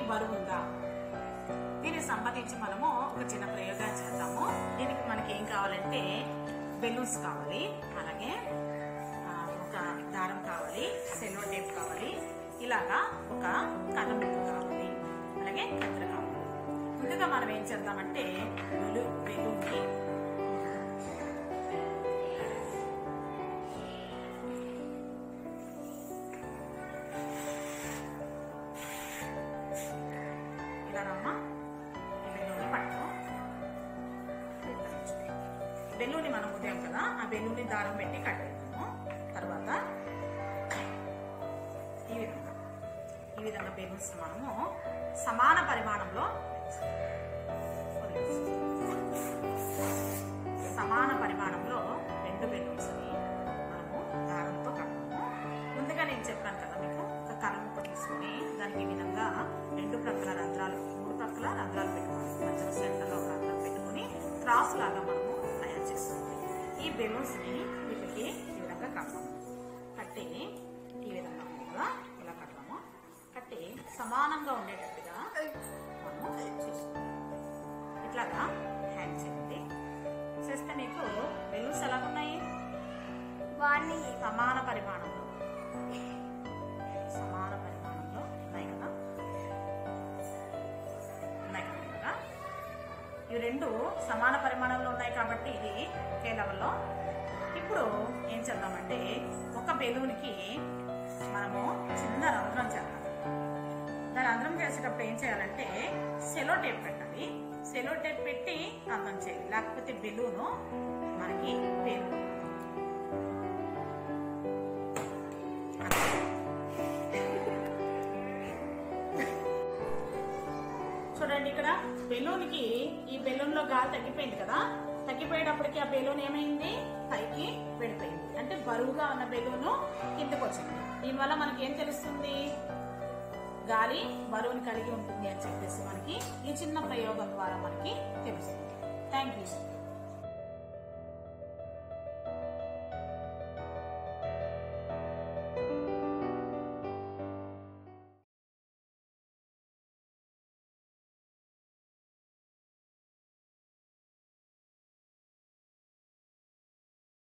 బరువు ఉందా దీనికి సంబంధించి మనము ఒక చిన్న ప్రయోగం చేద్దాము దీనికి మనకి ఏం కావాలంటే బెలూన్స్ కావాలి అలాగే ఆ, ఒక దారం కావాలి సెల్లో టేప్ కావాలి ఇలాగా ఒక కళ్ళ ముక్క కావాలి అలాగే కత్తెర కావాలి ముందుగా మనం ఏం చేద్దామంటే బెలూ బెలూన్ని ఇలా రమ్మా ఈ బెలూన్ని పట్టుకో బెలూన్ని మనం ఉదయం కదా ఆ బెలూన్ని దారం పెట్టి కట్టేద్దాము తర్వాత ఈ విధంగా ఈ విధంగా బెలూన్స్ మనము సమాన పరిమాణంలో సమాన పరిమాణంలో రెండు బెలూన్స్ మనము దారంతో కడతాము ముందుగా నేను చెప్పాను కదా మీకు ఒక కర్ర ముక్క తీసుకొని దానికి ఈ విధంగా రెండు ప్రక్కల రంధ్రాలు మూడు ప్రక్కల రంధ్రాలు పెట్టుకొని మధ్యలో సెంటర్లో ఒక రంధ్రం పెట్టుకొని క్రాస్ లాగా మనము తయారు చేస్తుంది ఈ బెలూన్స్ ని వీటికి ఈ విధంగా కడతాము కట్టి ఈ విధంగా ఉంది కదా ఇలా కడతాము కట్టి సమానంగా ఉండేటట్టుగా మనము చేసుకోవాలి ఇట్లాగా హ్యాంగ్ చేయండి చేస్తే మీకు బెలూన్స్ ఎలా ఉన్నాయి వాడిని సమాన పరిమాణంలో సమాన పరిమాణంలో ఉన్నాయి కదా ఉన్నాయి కదా ఇవి రెండు సమాన పరిమాణంలో ఉన్నాయి కాబట్టి ఇది ఒకే లెవెల్లో ఇప్పుడు ఏం చేద్దామంటే ఒక బెలూన్కి మనము చిన్న రంధ్రం చేద్దాం దాని రంధ్రం చేసేటప్పుడు ఏం చేయాలంటే సెలో టేప్ పెట్టాలి సెలో టేప్ పెట్టి రంధ్రం చేయాలి లేకపోతే బెలూను మనకి పేరు చూడండి ఇక్కడ బెలూన్కి ఈ బెలూన్ లో గాలి తగ్గిపోయింది కదా తగ్గిపోయేటప్పటికి ఆ బెలూన్ ఏమైంది పైకి వెళ్ళిపోయింది అంటే బరువుగా ఉన్న బెలూన్ కిందకు వచ్చింది దీనివల్ల మనకి ఏం తెలుస్తుంది గాలి బరువుని కలిగి ఉంటుంది అని చెప్పేసి మనకి ఈ చిన్న ప్రయోగం ద్వారా మనకి తెలుస్తుంది థ్యాంక్ యూ